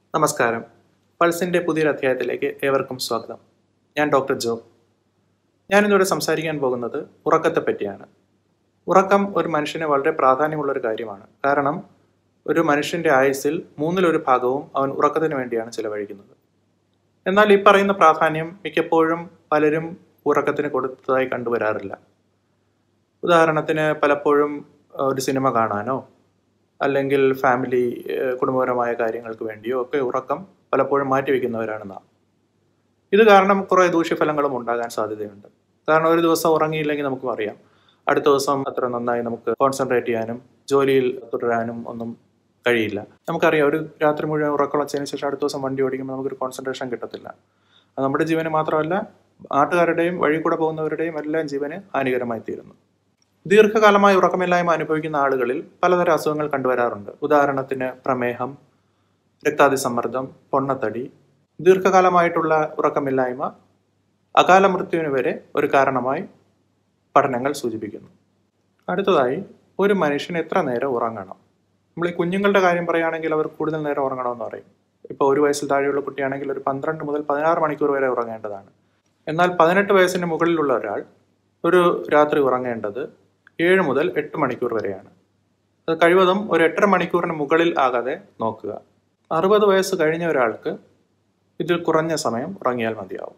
നമസ്കാരം പൾസിൻ്റെ പുതിയൊരു അധ്യായത്തിലേക്ക് ഏവർക്കും സ്വാഗതം ഞാൻ ഡോക്ടർ ജോ ഞാനിന്നിവിടെ സംസാരിക്കാൻ പോകുന്നത് ഉറക്കത്തെ പറ്റിയാണ് ഉറക്കം ഒരു മനുഷ്യന് വളരെ പ്രാധാന്യമുള്ള ഒരു കാര്യമാണ് കാരണം ഒരു മനുഷ്യൻ്റെ ആയുസ്സിൽ മൂന്നിലൊരു ഭാഗവും അവൻ ഉറക്കത്തിന് വേണ്ടിയാണ് ചിലവഴിക്കുന്നത് എന്നാൽ ഈ പറയുന്ന പ്രാധാന്യം മിക്കപ്പോഴും പലരും ഉറക്കത്തിന് കൊടുത്തതായി കണ്ടുവരാറില്ല ഉദാഹരണത്തിന് പലപ്പോഴും അഹ്, ഒരു സിനിമ കാണാനോ അല്ലെങ്കിൽ ഫാമിലി ഏഹ്, കുടുംബപരമായ കാര്യങ്ങൾക്ക് വേണ്ടിയോ ഒക്കെ ഉറക്കം പലപ്പോഴും മാറ്റിവെക്കുന്നവരാണ് നാം ഇത് കാരണം കുറേ ദൂഷ്യഫലങ്ങളും ഉണ്ടാകാൻ സാധ്യതയുണ്ട് കാരണം ഒരു ദിവസം ഉറങ്ങിയില്ലെങ്കിൽ നമുക്കും അറിയാം അടുത്ത ദിവസം അത്ര നന്നായി നമുക്ക് കോൺസെൻട്രേറ്റ് ചെയ്യാനും ജോലിയിൽ തുടരാനും ഒന്നും കഴിയില്ല നമുക്കറിയാം ഒരു രാത്രി മുഴുവൻ ഉറക്കളച്ചതിന് ശേഷം അടുത്ത ദിവസം വണ്ടി ഓടിക്കുമ്പോൾ നമുക്കൊരു കോൺസെൻട്രേഷൻ കിട്ടത്തില്ല അത് നമ്മുടെ ജീവന് മാത്രമല്ല നാട്ടുകാരുടെയും വഴി കൂടെ പോകുന്നവരുടെയും എല്ലാം ജീവന് ഹാനികരമായി തീരുന്നു ദീർഘകാലമായി ഉറക്കമില്ലായ്മ അനുഭവിക്കുന്ന ആളുകളിൽ പലതരം അസുഖങ്ങൾ കണ്ടുവരാറുണ്ട് ഉദാഹരണത്തിന് പ്രമേഹം രക്താതിസമ്മർദ്ദം പൊണ്ണത്തടി ദീർഘകാലമായിട്ടുള്ള ഉറക്കമില്ലായ്മ അകാല മൃത്യുവിന് വരെ ഒരു കാരണമായി പഠനങ്ങൾ സൂചിപ്പിക്കുന്നു അടുത്തതായി ഒരു മനുഷ്യൻ എത്ര നേരം ഉറങ്ങണം നമ്മൾ ഈ കുഞ്ഞുങ്ങളുടെ കാര്യം പറയുകയാണെങ്കിൽ അവർ കൂടുതൽ നേരം ഉറങ്ങണമെന്ന് പറയും ഇപ്പോൾ ഒരു വയസ്സിൽ താഴെയുള്ള കുട്ടിയാണെങ്കിൽ ഒരു പന്ത്രണ്ട് മുതൽ പതിനാറ് മണിക്കൂർ വരെ ഉറങ്ങേണ്ടതാണ് എന്നാൽ പതിനെട്ട് വയസ്സിന് മുകളിലുള്ള ഒരാൾ ഒരു രാത്രി ഉറങ്ങേണ്ടത് ഏഴ് മുതൽ എട്ട് മണിക്കൂർ വരെയാണ് അത് കഴിവതും ഒരു എട്ടര മണിക്കൂറിന് മുകളിൽ ആകാതെ നോക്കുക അറുപത് വയസ്സ് കഴിഞ്ഞ ഒരാൾക്ക് ഇതിൽ കുറഞ്ഞ സമയം ഉറങ്ങിയാൽ മതിയാവും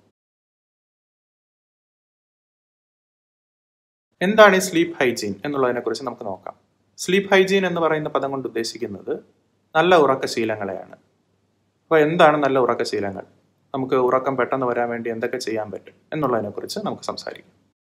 എന്താണ് ഈ സ്ലീപ്പ് ഹൈജീൻ എന്നുള്ളതിനെക്കുറിച്ച് നമുക്ക് നോക്കാം സ്ലീപ്പ് ഹൈജീൻ എന്ന് പറയുന്ന പദം കൊണ്ട് ഉദ്ദേശിക്കുന്നത് നല്ല ഉറക്കശീലങ്ങളെയാണ് അപ്പോൾ എന്താണ് നല്ല ഉറക്കശീലങ്ങൾ നമുക്ക് ഉറക്കം പെട്ടെന്ന് വരാൻ വേണ്ടി എന്തൊക്കെ ചെയ്യാൻ പറ്റും എന്നുള്ളതിനെക്കുറിച്ച് നമുക്ക് സംസാരിക്കാം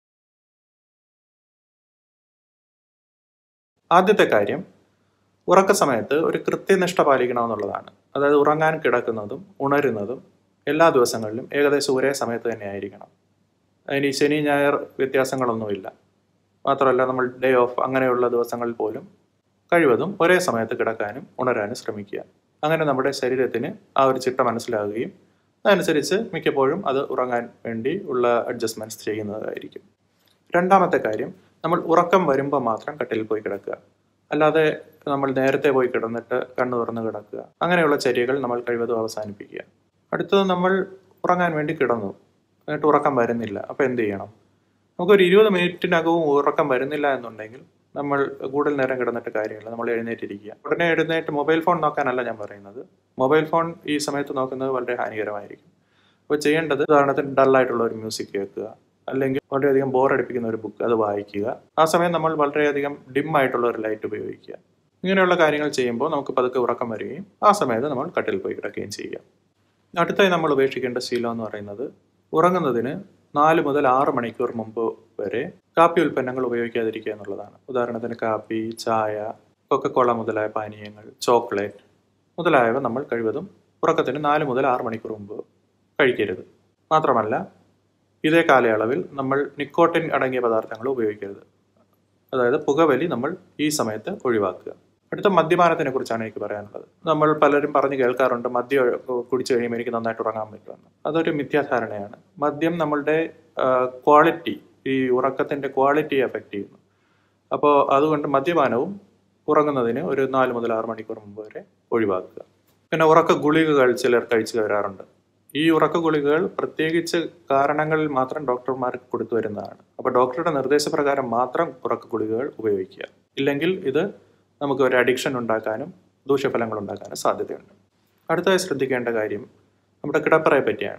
ആദ്യത്തെ കാര്യം ഉറക്ക സമയത്ത് ഒരു കൃത്യനിഷ്ഠ പാലിക്കണമെന്നുള്ളതാണ് അതായത് ഉറങ്ങാൻ കിടക്കുന്നതും ഉണരുന്നതും എല്ലാ ദിവസങ്ങളിലും ഏകദേശം ഒരേ സമയത്ത് തന്നെ ആയിരിക്കണം അതിന് ഈ ശനി ഞായർ വ്യത്യാസങ്ങളൊന്നുമില്ല മാത്രമല്ല നമ്മൾ ഡേ ഓഫ് അങ്ങനെയുള്ള ദിവസങ്ങളിൽ പോലും കഴിവതും ഒരേ സമയത്ത് കിടക്കാനും ഉണരാനും ശ്രമിക്കുക അങ്ങനെ നമ്മുടെ ശരീരത്തിന് ആ ഒരു ചിട്ട മനസ്സിലാകുകയും അതനുസരിച്ച് മിക്കപ്പോഴും അത് ഉറങ്ങാൻ വേണ്ടി ഉള്ള അഡ്ജസ്റ്റ്മെൻറ്റ്സ് ചെയ്യുന്നതായിരിക്കും രണ്ടാമത്തെ കാര്യം നമ്മൾ ഉറക്കം വരുമ്പോൾ മാത്രം കട്ടിലിൽ പോയി കിടക്കുക അല്ലാതെ നമ്മൾ നേരത്തെ പോയി കിടന്നിട്ട് കണ്ണു തുറന്ന് കിടക്കുക അങ്ങനെയുള്ള ചര്യകൾ നമ്മൾ കഴിവതും അവസാനിപ്പിക്കുക അടുത്തത് നമ്മൾ ഉറങ്ങാൻ വേണ്ടി കിടന്നു എന്നിട്ട് ഉറക്കം വരുന്നില്ല അപ്പോൾ എന്ത് ചെയ്യണം നമുക്കൊരു ഇരുപത് മിനിറ്റിനകവും ഉറക്കം വരുന്നില്ല എന്നുണ്ടെങ്കിൽ നമ്മൾ കൂടുതൽ നേരം കിടന്നിട്ട് കാര്യമില്ല നമ്മൾ എഴുന്നേറ്റിരിക്കുക ഉടനെ എഴുന്നേറ്റ് മൊബൈൽ ഫോൺ നോക്കാനല്ല ഞാൻ പറയുന്നത് മൊബൈൽ ഫോൺ ഈ സമയത്ത് നോക്കുന്നത് വളരെ ഹാനികരമായിരിക്കും അപ്പോൾ ചെയ്യേണ്ടത് ഉദാഹരണത്തിന് ഡള്ളായിട്ടുള്ള ഒരു മ്യൂസിക് കേൾക്കുക അല്ലെങ്കിൽ വളരെയധികം ബോറടിപ്പിക്കുന്ന ഒരു ബുക്ക് അത് വായിക്കുക ആ സമയം നമ്മൾ വളരെയധികം ഡിം ആയിട്ടുള്ള ഒരു ലൈറ്റ് ഉപയോഗിക്കുക ഇങ്ങനെയുള്ള കാര്യങ്ങൾ ചെയ്യുമ്പോൾ നമുക്ക് പതുക്കെ ഉറക്കം വരികയും ആ സമയത്ത് നമ്മൾ കട്ടിൽ പോയി കിടക്കുകയും ചെയ്യുക അടുത്തായി നമ്മൾ ഉപേക്ഷിക്കേണ്ട ശീലം എന്ന് പറയുന്നത് ഉറങ്ങുന്നതിന് നാല് മുതൽ ആറ് മണിക്കൂർ മുമ്പ് വരെ കാപ്പി ഉൽപ്പന്നങ്ങൾ ഉപയോഗിക്കാതിരിക്കുക എന്നുള്ളതാണ് ഉദാഹരണത്തിന് കാപ്പി ചായ കൊക്കക്കോള മുതലായ പാനീയങ്ങൾ ചോക്ലേറ്റ് മുതലായവ നമ്മൾ കഴിവതും ഉറക്കത്തിന് നാല് മുതൽ ആറ് മണിക്കൂർ മുമ്പ് കഴിക്കരുത് മാത്രമല്ല ഇതേ കാലയളവിൽ നമ്മൾ നിക്കോട്ടിൻ അടങ്ങിയ പദാർത്ഥങ്ങൾ ഉപയോഗിക്കരുത് അതായത് പുകവലി നമ്മൾ ഈ സമയത്ത് ഒഴിവാക്കുക അടുത്ത മദ്യപാനത്തിനെ കുറിച്ചാണ് എനിക്ക് പറയാനുള്ളത് നമ്മൾ പലരും പറഞ്ഞു കേൾക്കാറുണ്ട് മദ്യം കുടിച്ചു കഴിയുമ്പോൾ എനിക്ക് നന്നായിട്ട് ഉറങ്ങാൻ പറ്റുമെന്ന് അതൊരു മിഥ്യാധാരണയാണ് മദ്യം നമ്മളുടെ ക്വാളിറ്റി ഈ ഉറക്കത്തിൻ്റെ ക്വാളിറ്റി എഫക്റ്റ് ചെയ്യുന്നു അപ്പോൾ അതുകൊണ്ട് മദ്യപാനവും ഉറങ്ങുന്നതിന് ഒരു നാല് മുതൽ ആറ് മണിക്കൂർ മുമ്പ് വരെ ഒഴിവാക്കുക പിന്നെ ഉറക്ക ഗുളികകൾ ചിലർ കഴിച്ചു വരാറുണ്ട് ഈ ഉറക്ക ഗുളികകൾ പ്രത്യേകിച്ച് കാരണങ്ങളിൽ മാത്രം ഡോക്ടർമാർക്ക് കൊടുത്തു വരുന്നതാണ് അപ്പോൾ ഡോക്ടറുടെ നിർദ്ദേശപ്രകാരം മാത്രം ഉറക്ക ഗുളികകൾ ഉപയോഗിക്കുക ഇല്ലെങ്കിൽ ഇത് നമുക്ക് ഒരു അഡിക്ഷൻ ഉണ്ടാക്കാനും ദൂഷ്യഫലങ്ങൾ ഉണ്ടാക്കാനും സാധ്യതയുണ്ട് അടുത്തതായി ശ്രദ്ധിക്കേണ്ട കാര്യം നമ്മുടെ കിടപ്പറയെ പറ്റിയാണ്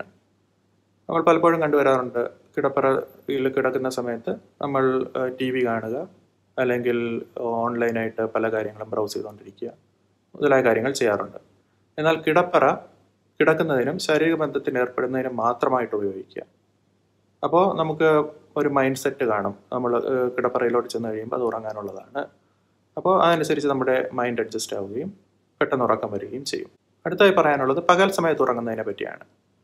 നമ്മൾ പലപ്പോഴും കണ്ടുവരാറുണ്ട് കിടപ്പറയിൽ കിടക്കുന്ന സമയത്ത് നമ്മൾ ടി വി കാണുക അല്ലെങ്കിൽ ഓൺലൈനായിട്ട് പല കാര്യങ്ങളും ബ്രൗസ് ചെയ്തുകൊണ്ടിരിക്കുക മുതലായ കാര്യങ്ങൾ ചെയ്യാറുണ്ട് എന്നാൽ കിടപ്പറ കിടക്കുന്നതിനും ശാരീരിക ബന്ധത്തിന് ഏർപ്പെടുന്നതിനും മാത്രമായിട്ട് ഉപയോഗിക്കുക അപ്പോൾ നമുക്ക് ഒരു മൈൻഡ് സെറ്റ് കാണും നമ്മൾ ഏഹ്, കിടപ്പറയിലോട്ട് ചെന്ന് കഴിയുമ്പോൾ അത് ഉറങ്ങാനുള്ളതാണ് അപ്പോൾ അതനുസരിച്ച് നമ്മുടെ മൈൻഡ് അഡ്ജസ്റ്റ് ആവുകയും പെട്ടെന്ന് ഉറക്കം വരികയും ചെയ്യും അടുത്തായി പറയാനുള്ളത് പകൽ സമയത്ത് ഉറങ്ങുന്നതിനെ പറ്റിയാണ്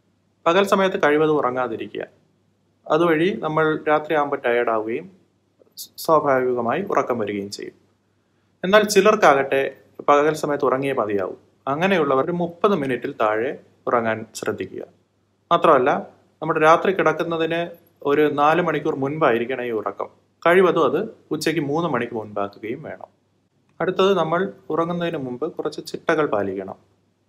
പകൽ സമയത്ത് കഴിവതും ഉറങ്ങാതിരിക്കുക അതുവഴി നമ്മൾ രാത്രിയാകുമ്പോൾ ടയേർഡാവുകയും സ്വാഭാവികമായി ഉറക്കം വരികയും ചെയ്യും എന്നാൽ ചിലർക്കാകട്ടെ പകൽ സമയത്ത് ഉറങ്ങിയേ മതിയാവും അങ്ങനെയുള്ളവർ ഒരു മുപ്പത് മിനിറ്റിൽ താഴെ ഉറങ്ങാൻ ശ്രദ്ധിക്കുക മാത്രമല്ല നമ്മുടെ രാത്രി കിടക്കുന്നതിന് ഒരു നാല് മണിക്കൂർ മുൻപായിരിക്കണം ഈ ഉറക്കം കഴിവതും അത് ഉച്ചയ്ക്ക് മൂന്ന് മണിക്ക് മുൻപാക്കുകയും വേണം അടുത്തത് നമ്മൾ ഉറങ്ങുന്നതിന് മുമ്പ് കുറച്ച് ചിട്ടകൾ പാലിക്കണം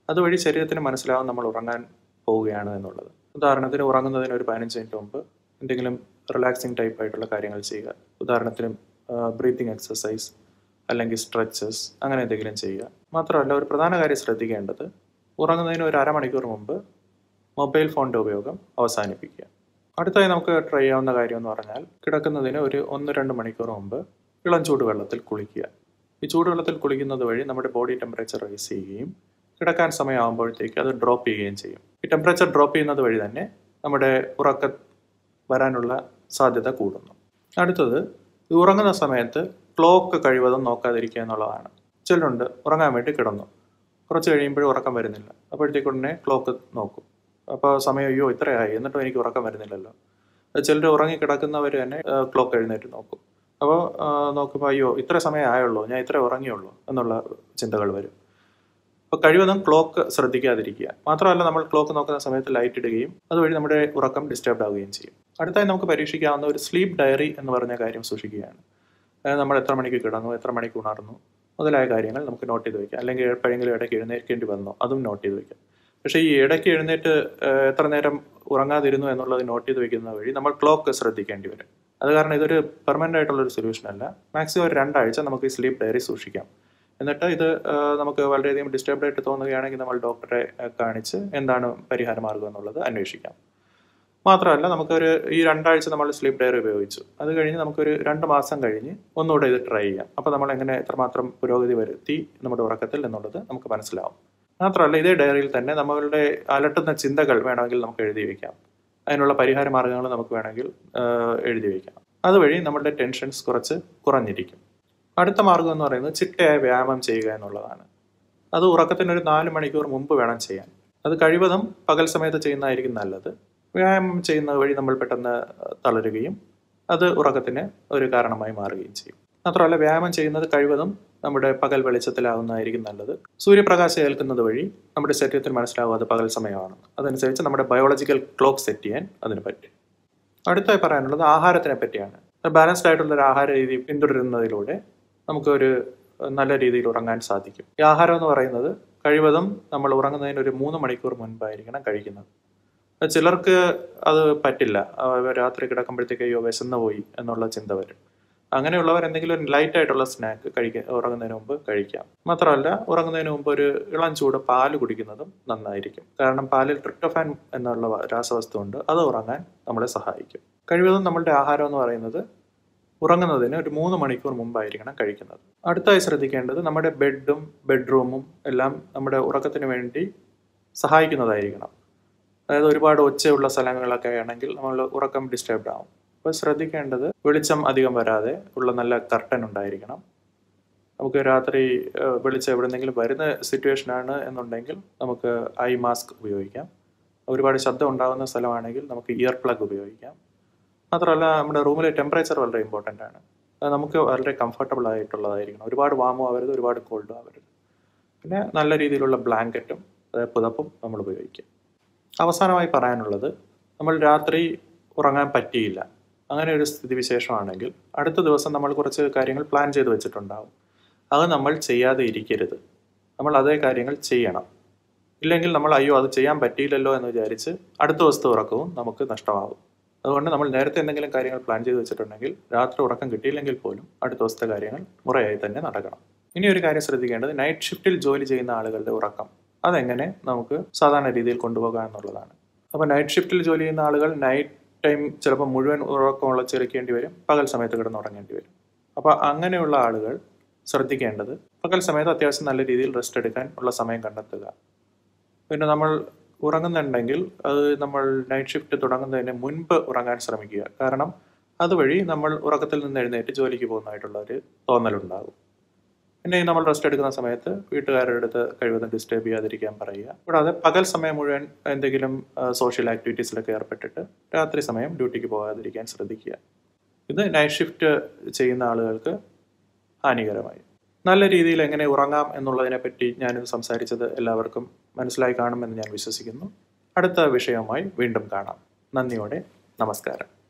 അതുവഴി ശരീരത്തിന് മനസ്സിലാവും നമ്മൾ ഉറങ്ങാൻ പോവുകയാണ് എന്നുള്ളത് ഉദാഹരണത്തിന് ഉറങ്ങുന്നതിന് ഒരു പതിനഞ്ച് മിനിറ്റ് മുമ്പ് എന്തെങ്കിലും റിലാക്സിങ് ടൈപ്പ് ആയിട്ടുള്ള കാര്യങ്ങൾ ചെയ്യുക ഉദാഹരണത്തിന് ബ്രീത്തിങ് എക്സസൈസ് അല്ലെങ്കിൽ സ്ട്രെച്ചസ് അങ്ങനെ എന്തെങ്കിലും ചെയ്യുക മാത്രമല്ല ഒരു പ്രധാന കാര്യം ശ്രദ്ധിക്കേണ്ടത് ഉറങ്ങുന്നതിന് ഒരു അരമണിക്കൂർ മുമ്പ് മൊബൈൽ ഫോണിൻ്റെ ഉപയോഗം അവസാനിപ്പിക്കുക അടുത്തായി നമുക്ക് ട്രൈ ചെയ്യാവുന്ന കാര്യം എന്ന് പറഞ്ഞാൽ കിടക്കുന്നതിന് ഒരു ഒന്ന് രണ്ട് മണിക്കൂർ മുമ്പ് ഇളം ചൂടുവെള്ളത്തിൽ കുളിക്കുക ഈ ചൂടുവെള്ളത്തിൽ കുളിക്കുന്നത് വഴി നമ്മുടെ ബോഡി ടെമ്പറേച്ചർ റൈസ് ചെയ്യുകയും കിടക്കാൻ സമയമാകുമ്പോഴത്തേക്ക് അത് ഡ്രോപ്പ് ചെയ്യുകയും ചെയ്യും ഈ ടെമ്പറേച്ചർ ഡ്രോപ്പ് ചെയ്യുന്നത് വഴി തന്നെ നമ്മുടെ ഉറക്ക വരാനുള്ള സാധ്യത കൂടുന്നു അടുത്തത് ഈ ഉറങ്ങുന്ന സമയത്ത് ക്ലോക്ക് കഴിവതും നോക്കാതിരിക്കുക എന്നുള്ളതാണ് ചിലരുണ്ട് ഉറങ്ങാൻ വേണ്ടി കിടന്നു കുറച്ച് കഴിയുമ്പോഴും ഉറക്കം വരുന്നില്ല അപ്പോഴത്തേക്ക് ഉടനെ ക്ലോക്ക് നോക്കും അപ്പോൾ സമയം അയ്യോ ഇത്രയായി എന്നിട്ടും എനിക്ക് ഉറക്കം വരുന്നില്ലല്ലോ ചിലർ ഉറങ്ങി കിടക്കുന്നവർ തന്നെ ക്ലോക്ക് എഴുന്നേറ്റ് നോക്കും അപ്പോൾ നോക്കുമ്പോൾ അയ്യോ ഇത്ര സമയം ആയുള്ളൂ ഞാൻ ഇത്ര ഉറങ്ങിയുള്ളൂ എന്നുള്ള ചിന്തകൾ വരും അപ്പോൾ കഴിവതും ക്ലോക്ക് ശ്രദ്ധിക്കാതിരിക്കുക മാത്രമല്ല നമ്മൾ ക്ലോക്ക് നോക്കുന്ന സമയത്ത് ലൈറ്റ് ഇടുകയും അതുവഴി നമ്മുടെ ഉറക്കം ഡിസ്റ്റർബ് ആവുകയും ചെയ്യും അടുത്തായി നമുക്ക് പരീക്ഷിക്കാവുന്ന ഒരു സ്ലീപ്പ് ഡയറി എന്ന് പറഞ്ഞ കാര്യം സൂക്ഷിക്കുകയാണ് അതായത് നമ്മൾ എത്ര മണിക്ക് കിടന്നു എത്ര മണിക്ക് ഉണർന്നു മുതലായ കാര്യങ്ങൾ നമുക്ക് നോട്ട് ചെയ്ത് വയ്ക്കാം അല്ലെങ്കിൽ എപ്പോഴെങ്കിലും ഇടയ്ക്ക് എഴുന്നേൽക്കേണ്ടി വന്നോ അതും നോട്ട് ചെയ്ത് വയ്ക്കാം പക്ഷേ ഈ ഇടയ്ക്ക് എഴുന്നേറ്റ് എത്ര നേരം ഉറങ്ങാതിരുന്നു എന്നുള്ളത് നോട്ട് ചെയ്ത് വെക്കുന്ന വഴി നമ്മൾ ക്ലോക്ക് ശ്രദ്ധിക്കേണ്ടി വരും അത് കാരണം ഇതൊരു പെർമനൻ്റ് ആയിട്ടുള്ള ഒരു സൊല്യൂഷൻ അല്ല മാക്സിമം ഒരു രണ്ടാഴ്ച നമുക്ക് ഈ സ്ലീപ്പ് ഡയറി സൂക്ഷിക്കാം എന്നിട്ട് ഇത് നമുക്ക് വളരെയധികം ഡിസ്റ്റർബ്ഡ് ആയിട്ട് തോന്നുകയാണെങ്കിൽ നമ്മൾ ഡോക്ടറെ കാണിച്ച് എന്താണ് പരിഹാര മാർഗം എന്നുള്ളത് അന്വേഷിക്കാം മാത്രമല്ല നമുക്കൊരു ഈ രണ്ടാഴ്ച നമ്മൾ സ്ലീപ്പ് ഡയറി ഉപയോഗിച്ചു അത് കഴിഞ്ഞ് നമുക്കൊരു രണ്ട് മാസം കഴിഞ്ഞ് ഒന്നുകൂടെ ഇത് ട്രൈ ചെയ്യാം അപ്പോൾ നമ്മൾ എങ്ങനെ എത്രമാത്രം പുരോഗതി വരുത്തി നമ്മുടെ ഉറക്കത്തിൽ എന്നുള്ളത് നമുക്ക് മനസ്സിലാവും മാത്രമല്ല ഇതേ ഡയറിയിൽ തന്നെ നമ്മളുടെ അലട്ടുന്ന ചിന്തകൾ വേണമെങ്കിൽ നമുക്ക് എഴുതി വയ്ക്കാം അതിനുള്ള പരിഹാര മാർഗങ്ങൾ നമുക്ക് വേണമെങ്കിൽ എഴുതി വയ്ക്കാം അതുവഴി നമ്മളുടെ ടെൻഷൻസ് കുറച്ച് കുറഞ്ഞിരിക്കും അടുത്ത മാർഗം എന്ന് പറയുന്നത് ചിട്ടയായ വ്യായാമം ചെയ്യുക എന്നുള്ളതാണ് അത് ഉറക്കത്തിന് ഒരു നാല് മണിക്കൂർ മുമ്പ് വേണം ചെയ്യാൻ അത് കഴിവതും പകൽ സമയത്ത് ചെയ്യുന്നതായിരിക്കും നല്ലത് വ്യായാമം ചെയ്യുന്നത് വഴി നമ്മൾ പെട്ടെന്ന് തളരുകയും അത് ഉറക്കത്തിന് ഒരു കാരണമായി മാറുകയും ചെയ്യും മാത്രമല്ല വ്യായാമം ചെയ്യുന്നത് കഴിവതും നമ്മുടെ പകൽ വെളിച്ചത്തിലാവുന്നതായിരിക്കും നല്ലത് സൂര്യപ്രകാശം ഏൽക്കുന്നത് വഴി നമ്മുടെ ശരീരത്തിന് മനസ്സിലാവും അത് പകൽ സമയമാണെന്ന് അതനുസരിച്ച് നമ്മുടെ ബയോളജിക്കൽ ക്ലോക്ക് സെറ്റ് ചെയ്യാൻ അതിന് പറ്റും അടുത്തായി പറയാനുള്ളത് ആഹാരത്തിനെ പറ്റിയാണ് ബാലൻസ്ഡ് ആയിട്ടുള്ള ഒരു ആഹാര രീതി പിന്തുടരുന്നതിലൂടെ നമുക്കൊരു നല്ല രീതിയിൽ ഉറങ്ങാൻ സാധിക്കും ഈ ആഹാരം എന്ന് പറയുന്നത് കഴിവതും നമ്മൾ ഉറങ്ങുന്നതിന് ഒരു മൂന്ന് മണിക്കൂർ മുൻപായിരിക്കണം കഴിക്കുന്നത് ചിലർക്ക് അത് പറ്റില്ല രാത്രി കിടക്കുമ്പോഴത്തേക്ക് അയ്യോ വിശന്ന് പോയി എന്നുള്ള ചിന്ത വരും അങ്ങനെയുള്ളവർ എന്തെങ്കിലും ഒരു ലൈറ്റ് ആയിട്ടുള്ള സ്നാക്ക് കഴിക്കാൻ ഉറങ്ങുന്നതിന് മുമ്പ് കഴിക്കാം മാത്രമല്ല ഉറങ്ങുന്നതിന് മുമ്പ് ഒരു ഇളം ചൂട് പാല് കുടിക്കുന്നതും നന്നായിരിക്കും കാരണം പാലിൽ ട്രിപ്റ്റോഫാൻ എന്നുള്ള രാസവസ്തു ഉണ്ട് അത് ഉറങ്ങാൻ നമ്മളെ സഹായിക്കും കഴിവതും നമ്മളുടെ ആഹാരം എന്ന് പറയുന്നത് ഉറങ്ങുന്നതിന് ഒരു മൂന്ന് മണിക്കൂർ മുമ്പായിരിക്കണം കഴിക്കുന്നത് അടുത്തായി ശ്രദ്ധിക്കേണ്ടത് നമ്മുടെ ബെഡും ബെഡ്റൂമും എല്ലാം നമ്മുടെ ഉറക്കത്തിന് വേണ്ടി സഹായിക്കുന്നതായിരിക്കണം അതായത് ഒരുപാട് ഒച്ചയുള്ള സ്ഥലങ്ങളൊക്കെ ആണെങ്കിൽ നമ്മൾ ഉറക്കം ഡിസ്റ്റർബ്ഡ് ആവും അപ്പോൾ ശ്രദ്ധിക്കേണ്ടത് വെളിച്ചം അധികം വരാതെ ഉള്ള നല്ല കർട്ടൻ ഉണ്ടായിരിക്കണം നമുക്ക് രാത്രി വെളിച്ചം എവിടെന്നെങ്കിലും വരുന്ന സിറ്റുവേഷനാണ് എന്നുണ്ടെങ്കിൽ നമുക്ക് ഐ മാസ്ക് ഉപയോഗിക്കാം ഒരുപാട് ശബ്ദം ഉണ്ടാകുന്ന സ്ഥലമാണെങ്കിൽ നമുക്ക് ഇയർ പ്ലഗ് ഉപയോഗിക്കാം മാത്രമല്ല നമ്മുടെ റൂമിലെ ടെമ്പറേച്ചർ വളരെ ഇമ്പോർട്ടൻ്റ് ആണ് അത് നമുക്ക് വളരെ കംഫർട്ടബിൾ ആയിട്ടുള്ളതായിരിക്കണം ഒരുപാട് വാമോ ആവരുത് ഒരുപാട് കോൾഡും ആവരുത് പിന്നെ നല്ല രീതിയിലുള്ള ബ്ലാങ്കറ്റും അതായത് പുതപ്പും നമ്മൾ ഉപയോഗിക്കും അവസാനമായി പറയാനുള്ളത് നമ്മൾ രാത്രി ഉറങ്ങാൻ പറ്റിയില്ല അങ്ങനെ ഒരു സ്ഥിതിവിശേഷമാണെങ്കിൽ അടുത്ത ദിവസം നമ്മൾ കുറച്ച് കാര്യങ്ങൾ പ്ലാൻ ചെയ്ത് വെച്ചിട്ടുണ്ടാവും അത് നമ്മൾ ചെയ്യാതെ ഇരിക്കരുത് നമ്മൾ അതേ കാര്യങ്ങൾ ചെയ്യണം ഇല്ലെങ്കിൽ നമ്മൾ അയ്യോ അത് ചെയ്യാൻ പറ്റിയില്ലല്ലോ എന്ന് വിചാരിച്ച് അടുത്ത ദിവസത്തെ ഉറക്കവും നമുക്ക് നഷ്ടമാവും അതുകൊണ്ട് നമ്മൾ നേരത്തെ എന്തെങ്കിലും കാര്യങ്ങൾ പ്ലാൻ ചെയ്ത് വെച്ചിട്ടുണ്ടെങ്കിൽ രാത്രി ഉറക്കം കിട്ടിയില്ലെങ്കിൽ പോലും അടുത്ത ദിവസത്തെ കാര്യങ്ങൾ മുറയായി തന്നെ നടക്കണം ഇനി ഒരു കാര്യം ശ്രദ്ധിക്കേണ്ടത് നൈറ്റ് ഷിഫ്റ്റിൽ ജോലി ചെയ്യുന്ന ആളുകളുടെ ഉറക്കം അതെങ്ങനെ നമുക്ക് സാധാരണ രീതിയിൽ കൊണ്ടുപോകാം എന്നുള്ളതാണ് അപ്പോൾ നൈറ്റ് ഷിഫ്റ്റിൽ ജോലി ചെയ്യുന്ന ആളുകൾ നൈറ്റ് ടൈം ചിലപ്പോൾ മുഴുവൻ ഉറക്കമുള്ള ചെറുക്കേണ്ടി വരും പകൽ സമയത്ത് കിടന്ന് ഉറങ്ങേണ്ടി വരും അപ്പോൾ അങ്ങനെയുള്ള ആളുകൾ ശ്രദ്ധിക്കേണ്ടത് പകൽ സമയത്ത് അത്യാവശ്യം നല്ല രീതിയിൽ റെസ്റ്റ് എടുക്കാൻ ഉള്ള സമയം കണ്ടെത്തുക പിന്നെ നമ്മൾ ഉറങ്ങുന്നുണ്ടെങ്കിൽ അത് നമ്മൾ നൈറ്റ് ഷിഫ്റ്റ് തുടങ്ങുന്നതിന് മുൻപ് ഉറങ്ങാൻ ശ്രമിക്കുക കാരണം അതുവഴി നമ്മൾ ഉറക്കത്തിൽ നിന്ന് എഴുന്നേറ്റ് ജോലിക്ക് പോകുന്നതായിട്ടുള്ള ഒരു തോന്നലുണ്ടാകും പിന്നെ ഈ നമ്മൾ റെസ്റ്റ് എടുക്കുന്ന സമയത്ത് വീട്ടുകാരുടെ അടുത്ത് കഴിവതും ഡിസ്റ്റർബ് ചെയ്യാതിരിക്കാൻ പറയുക കൂടാതെ പകൽ സമയം മുഴുവൻ എന്തെങ്കിലും സോഷ്യൽ ആക്ടിവിറ്റീസിലൊക്കെ ഏർപ്പെട്ടിട്ട് രാത്രി സമയം ഡ്യൂട്ടിക്ക് പോകാതിരിക്കാൻ ശ്രദ്ധിക്കുക ഇത് നൈറ്റ് ഷിഫ്റ്റ് ചെയ്യുന്ന ആളുകൾക്ക് ഹാനികരമായി നല്ല രീതിയിൽ എങ്ങനെ ഉറങ്ങാം എന്നുള്ളതിനെ പറ്റി ഞാൻ സംസാരിച്ചത് എല്ലാവർക്കും മനസ്സിലായി കാണുമെന്ന് ഞാൻ വിശ്വസിക്കുന്നു അടുത്ത വിഷയവുമായി വീണ്ടും കാണാം നന്ദിയോടെ നമസ്കാരം